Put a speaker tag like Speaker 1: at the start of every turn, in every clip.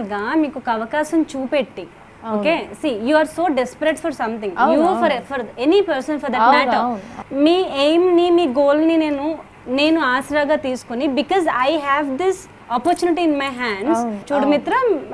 Speaker 1: లాగా మీకు ఒక అవకాశం చూపెట్టి okay see you are so desperate for something you for for any person for that
Speaker 2: అవును,
Speaker 1: మ్యాటర్
Speaker 2: అవును.
Speaker 1: మీ ఎయిమ్ ని మీ గోల్ ని నేను నేను ఆసరాగా తీసుకొని because I have this opportunity in my hands
Speaker 2: అవును,
Speaker 1: చూడు మిత్ర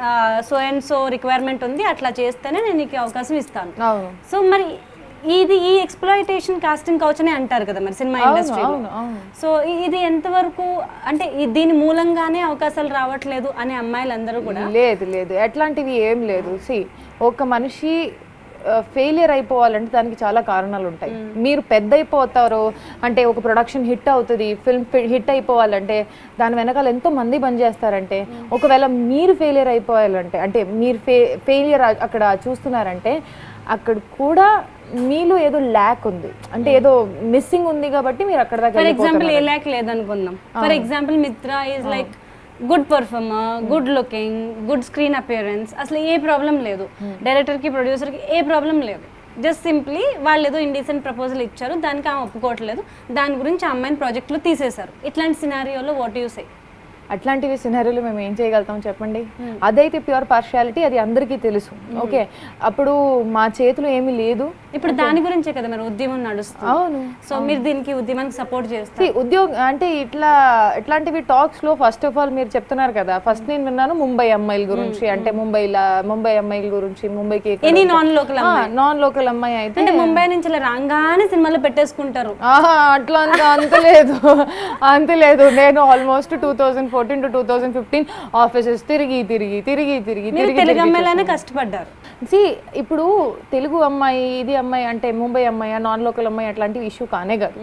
Speaker 1: సో అండ్ సో రిక్వైర్మెంట్ ఉంది అట్లా చేస్తేనే నేను నీకు అవకాశం ఇస్తాను
Speaker 2: అవును
Speaker 1: సో మరి ఇది ఈ ఎక్స్ప్లాయిటేషన్ కాస్టింగ్ కౌచ్ అని అంటారు కదా మరి సినిమా
Speaker 2: అవును
Speaker 1: ఇండస్ట్రీలో
Speaker 2: అవును అవును
Speaker 1: సో ఇ- ఇది ఎంతవరకు అంటే ఈ- దీని మూలంగానే అవకాశాలు రావట్లేదు అనే అమ్మాయిలందరూ కూడా
Speaker 2: లేదు లేదు ఎట్లాంటివి ఏం లేదు సి ఒక మనిషి ఫెయిలియర్ అయిపోవాలంటే దానికి చాలా కారణాలు ఉంటాయి మీరు పెద్ద అయిపోతారు అంటే ఒక ప్రొడక్షన్ హిట్ అవుతుంది ఫిల్మ్ హిట్ అయిపోవాలంటే దాని వెనకాల ఎంతో మంది పని చేస్తారంటే ఒకవేళ మీరు ఫెయిలియర్ అయిపోవాలంటే అంటే మీరు ఫే ఫెయిలియర్ అక్కడ చూస్తున్నారంటే అక్కడ కూడా మీలో ఏదో ల్యాక్ ఉంది అంటే ఏదో మిస్సింగ్ ఉంది కాబట్టి మీరు అక్కడ దాకా
Speaker 1: ఫర్ ఎగ్జాంపుల్ ఏ
Speaker 2: వెళ్ళిపోతున్నారు.
Speaker 1: ల్యాక్ లేదనుకుందాం for example Mitra is like good performer good looking good screen appearance అసలు ఏ ప్రాబ్లం లేదు డైరెక్టర్ కి ప్రొడ్యూసర్ కి ఏ ప్రాబ్లం లేదు జస్ట్ సింప్లీ వాళ్ళు ఏదో ఇండిసెంట్ ప్రపోజల్ ఇచ్చారు దానికి ఆమె ఒప్పుకోవట్లేదు దాని గురించి ఆ అమ్మాయిని ప్రాజెక్ట్లో తీసేశారు ఇట్లాంటి సినారియోలో వాట్ యూ సే
Speaker 2: అట్లాంటివి సినారీలు మేము ఏం చేయగలుగుతాం చెప్పండి అదైతే ప్యూర్ పార్షియాలిటీ అది అందరికీ తెలుసు ఓకే అప్పుడు మా చేతిలో ఏమీ లేదు
Speaker 1: ఇప్పుడు దాని గురించే కదా మరి ఉద్యమం నడుస్తుంది
Speaker 2: అవును
Speaker 1: సో మీరు దీనికి ఉద్యమానికి సపోర్ట్ చేస్తారు
Speaker 2: See, ఉద్యోగ అంటే ఇట్లా ఇట్లాంటివి టాక్స్ లో ఫస్ట్ ఆఫ్ ఆల్ మీరు చెప్తున్నారు కదా ఫస్ట్ నేను విన్నాను ముంబై అమ్మాయిల గురించి అంటే ముంబైలా ముంబై అమ్మాయిల గురించి ముంబైకి
Speaker 1: any non local
Speaker 2: non local అమ్మాయి అయితే
Speaker 1: అంటే ముంబై నుంచి ఇలా రాగానే సినిమాలో పెట్టేసుకుంటారు
Speaker 2: ఆహా అట్లా అంత అంత లేదు అంత లేదు నేను almost two thousand fourteen to two thousand fifteen offices తిరిగి తిరిగి తిరిగి తిరిగి
Speaker 1: మీరు
Speaker 2: తిరిగి
Speaker 1: తెలుగు అమ్మాయిలానే కష్టపడ్డారు
Speaker 2: సి ఇప్పుడు తెలుగు అమ్మాయి ఇది అమ్మాయి అంటే ముంబై అమ్మాయి నాన్ లోకల్ అమ్మాయి అట్లాంటి ఇష్యూ కానే కాదు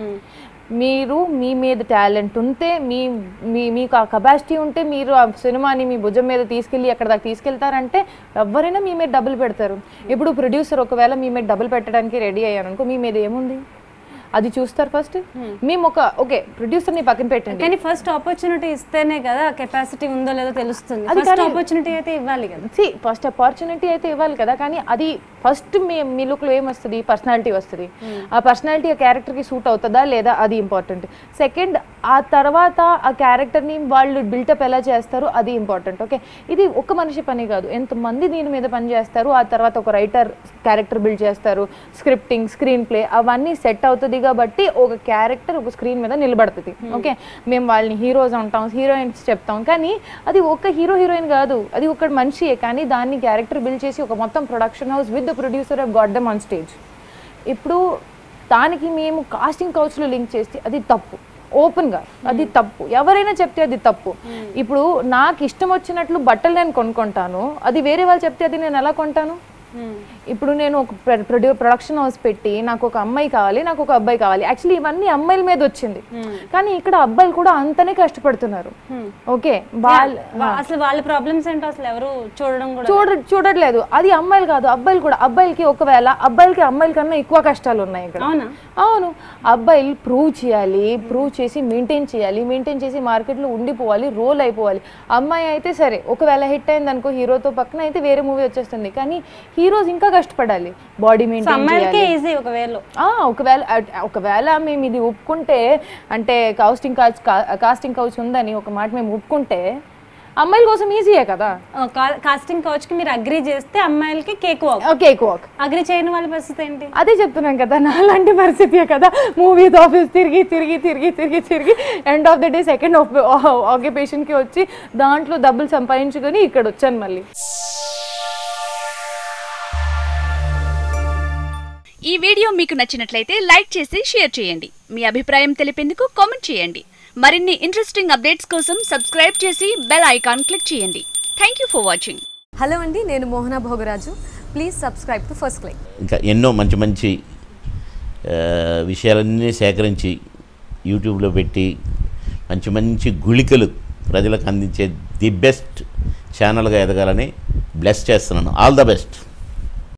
Speaker 2: మీరు మీ మీద టాలెంట్ ఉంటే మీ మీ మీకు ఆ కెపాసిటీ ఉంటే మీరు ఆ సినిమాని మీ భుజం మీద తీసుకెళ్ళి అక్కడ దాకా తీసుకెళ్తారంటే ఎవరైనా మీ మీద డబ్బులు పెడతారు ఇప్పుడు ప్రొడ్యూసర్ ఒకవేళ మీ మీద డబ్బులు పెట్టడానికి రెడీ అయ్యాను అనుకో మీ మీద ఏముంది అది చూస్తారు ఫస్ట్ మేము ఒక ఓకే ప్రొడ్యూసర్ని పక్కన పెట్టండి
Speaker 1: కానీ ఫస్ట్ ఆపర్చునిటీ ఇస్తేనే కదా కెపాసిటీ ఉందో లేదో తెలుస్తుంది ఫస్ట్ ఆపర్చునిటీ అయితే ఇవ్వాలి కదా
Speaker 2: సి ఫస్ట్ ఆపర్చునిటీ అయితే ఇవ్వాలి కదా కానీ అది ఫస్ట్ మీ మీ లుక్లో ఏమొస్తుంది పర్సనాలిటీ వస్తుంది ఆ పర్సనాలిటీ ఆ క్యారెక్టర్కి సూట్ అవుతుందా లేదా అది ఇంపార్టెంట్ సెకండ్ ఆ తర్వాత ఆ క్యారెక్టర్ని వాళ్ళు బిల్టప్ ఎలా చేస్తారు అది ఇంపార్టెంట్ ఓకే ఇది ఒక మనిషి పని కాదు ఎంతమంది దీని మీద పని చేస్తారు ఆ తర్వాత ఒక రైటర్ క్యారెక్టర్ బిల్డ్ చేస్తారు స్క్రిప్టింగ్ స్క్రీన్ ప్లే అవన్నీ సెట్ అవుతుంది కాబట్టి ఒక క్యారెక్టర్ ఒక స్క్రీన్ మీద నిలబడుతుంది ఓకే మేము వాళ్ళని హీరోస్ అంటాం హీరోయిన్స్ చెప్తాం కానీ అది ఒక హీరో హీరోయిన్ కాదు అది ఒక మనిషియే కానీ దాన్ని క్యారెక్టర్ బిల్డ్ చేసి ఒక మొత్తం production house with the producer of got dumb on stage ఇప్పుడు దానికి మేము కాస్టింగ్ కౌచ్లో లింక్ చేస్తే అది తప్పు ఓపెన్గా అది తప్పు ఎవరైనా చెప్తే అది తప్పు ఇప్పుడు నాకు ఇష్టం వచ్చినట్లు బట్టలు నేను కొనుక్కుంటాను అది వేరే వాళ్ళు చెప్తే అది నేను ఎలా కొంటాను ఇప్పుడు నేను ఒక ప్రొడ్యూ ప్రొడక్షన్ హౌస్ పెట్టి నాకు ఒక అమ్మాయి కావాలి నాకు ఒక అబ్బాయి కావాలి యాక్చువల్లీ ఇవన్నీ అమ్మాయిల మీద వచ్చింది కానీ ఇక్కడ అబ్బాయిలు కూడా అంతనే కష్టపడుతున్నారు ఓకే వాళ్ళ
Speaker 1: వా- అసలు వాళ్ళ ప్రాబ్లమ్స్ ఏంటో అసలు ఎవరు చూడడం కూడా
Speaker 2: చూడ చూడట్లేదు అది అమ్మాయిలు కాదు అబ్బాయిలు కూడా అబ్బాయిలకి ఒకవేళ అబ్బాయిలకి అమ్మాయిల కన్నా ఎక్కువ కష్టాలు ఉన్నాయి ఇక్కడ
Speaker 1: అవునా
Speaker 2: అవును అబ్బాయిలు ప్రూవ్ చేయాలి ప్రూవ్ చేసి మెయింటైన్ చేయాలి మెయింటైన్ చేసి మార్కెట్లో ఉండిపోవాలి రోల్ అయిపోవాలి అమ్మాయి అయితే సరే ఒకవేళ హిట్ అయింది అనుకో హీరోతో పక్కన అయితే వేరే మూవీ వచ్చేస్తుంది కానీ హీరోస్ ఇంకా కష్టపడాలి బాడీ
Speaker 1: సో
Speaker 2: మెయింటైన్
Speaker 1: అమ్మాయిలకే
Speaker 2: చేయాలి
Speaker 1: ఈజీ ఒకవేళ
Speaker 2: ఆ, ఒకవేళ అట్- ఒకవేళ మేము ఇది ఒప్పుకుంటే అంటే కాస్టింగ్ కౌచ్ కాస్టింగ్ కౌచ్ ఉందని ఒక మాట మేము ఒప్పుకుంటే అమ్మాయిల కోసం ఈజీయే కదా
Speaker 1: కాస్టింగ్ కౌచ్ కి మీరు అగ్రి చేస్తే అమ్మాయిలకి cakewalk
Speaker 2: cakewalk
Speaker 1: agree చేయని వాళ్ళ పరిస్థితి ఏంటి
Speaker 2: అదే చెప్తున్నాం కదా నాలాంటి పరిస్థితి కదా మూవీస్ ఆఫీస్ తిరిగి తిరిగి తిరిగి తిరిగి తిరిగి end of the day second ఆక్యుపేషన్కి వచ్చి దాంట్లో డబ్బులు సంపాదించుకొని ఇక్కడ వచ్చాను మళ్ళీ
Speaker 3: ఈ వీడియో మీకు నచ్చినట్లయితే లైక్ చేసి షేర్ చేయండి మీ అభిప్రాయం తెలిపేందుకు కామెంట్ చేయండి మరిన్ని ఇంట్రెస్టింగ్ అప్డేట్స్ కోసం సబ్స్క్రైబ్ చేసి బెల్ ఐకాన్ క్లిక్ చేయండి thank you for watching
Speaker 4: hello అండి నేను Mohana Bhogaraju please subscribe to first క్లై
Speaker 5: ఇంకా ఎన్నో మంచి మంచి ఆ, విషయాలన్నీ సేకరించి యూట్యూబ్లో పెట్టి మంచి మంచి గుళికలు ప్రజలకు అందించే ది బెస్ట్ ఛానల్గా ఎదగాలని బ్లెస్ చేస్తున్నాను ఆల్ ద బెస్ట్